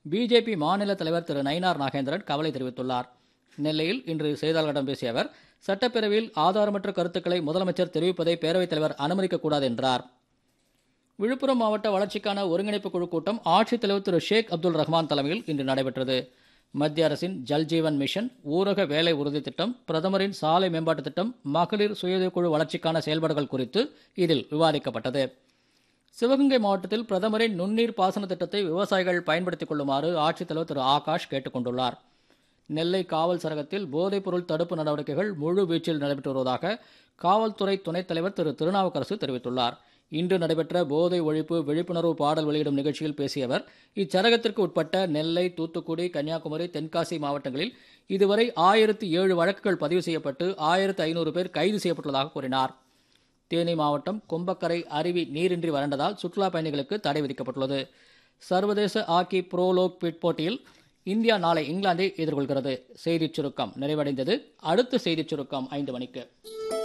BJP மாநில தலைவர் திரு நயினார் நாகேந்திரன் கவலை தெரிவித்துள்ளார் நெல்லையில் இன்று செய்தியாளர்களிடம் பேசிய அவர் சட்டப்பேரவையில் ஆதாரமற்ற கருத்துக்களை முதலமைச்சர் தெரிவிப்பதை பேரவைத் தலைவர் அனுமதிக்கக்கூடாது என்றார் விழுப்புரம் மாவட்ட வளர்ச்சிக்கான ஒருங்கிணைப்பு குழு கூட்டம் ஆட்சித்தலைவர் திரு ஷேக் அப்துல் ரஹ்மான் தலைமையில் இன்று நடைபெற்றது மத்திய அரசின் ஜல்ஜீவன் மிஷன் ஊரக வேலை உறுதி திட்டம் பிரதமரின் சாலை மேம்பாட்டுத் திட்டம் மகளிர் சுயஉதவிக்குழு வளர்ச்சிக்கான செயல்பாடுகள் குறித்து இதில் விவாதிக்கப்பட்டது சிவகங்கை மாவட்டத்தில் பிரதமரின் நுண்ணீர் பாசன திட்டத்தை விவசாயிகள் பயன்படுத்திக் கொள்ளுமாறு ஆட்சித்தலைவர் திரு ஆகாஷ் கேட்டுக் கொண்டுள்ளார் நெல்லை காவல் சரகத்தில் போதைப்பொருள் தடுப்பு நடவடிக்கைகள் முழு வீச்சில் நடைபெற்று வருவதாக காவல்துறை துணைத் தலைவர் திரு திருநாவுக்கரசு தெரிவித்துள்ளார் இன்று நடைபெற்ற போதை ஒழிப்பு விழிப்புணர்வு பாடல் வெளியிடும் நிகழ்ச்சியில் பேசிய அவர் இச்சரகத்திற்கு உட்பட்ட நெல்லை தூத்துக்குடி கன்னியாகுமரி தென்காசி மாவட்டங்களில் இதுவரை ஆயிரத்தி ஏழு வழக்குகள் பதிவு செய்யப்பட்டு ஆயிரத்து ஐநூறு பேர் கைது செய்யப்பட்டுள்ளதாக கூறினார் தேனி மாவட்டம் கும்பக்கரை அருவி நீரின்றி வறண்டதால் சுற்றுலா பயணிகளுக்கு தடை விதிக்கப்பட்டுள்ளது சர்வதேச ஹாக்கி ப்ரோ லோக் பிட் போட்டியில் இந்தியா நாளை இங்கிலாந்தை எதிர்கொள்கிறது செய்திச் சுருக்கம் நிறைவடைந்தது அடுத்த செய்திச் சுருக்கம் ஐந்து மணிக்கு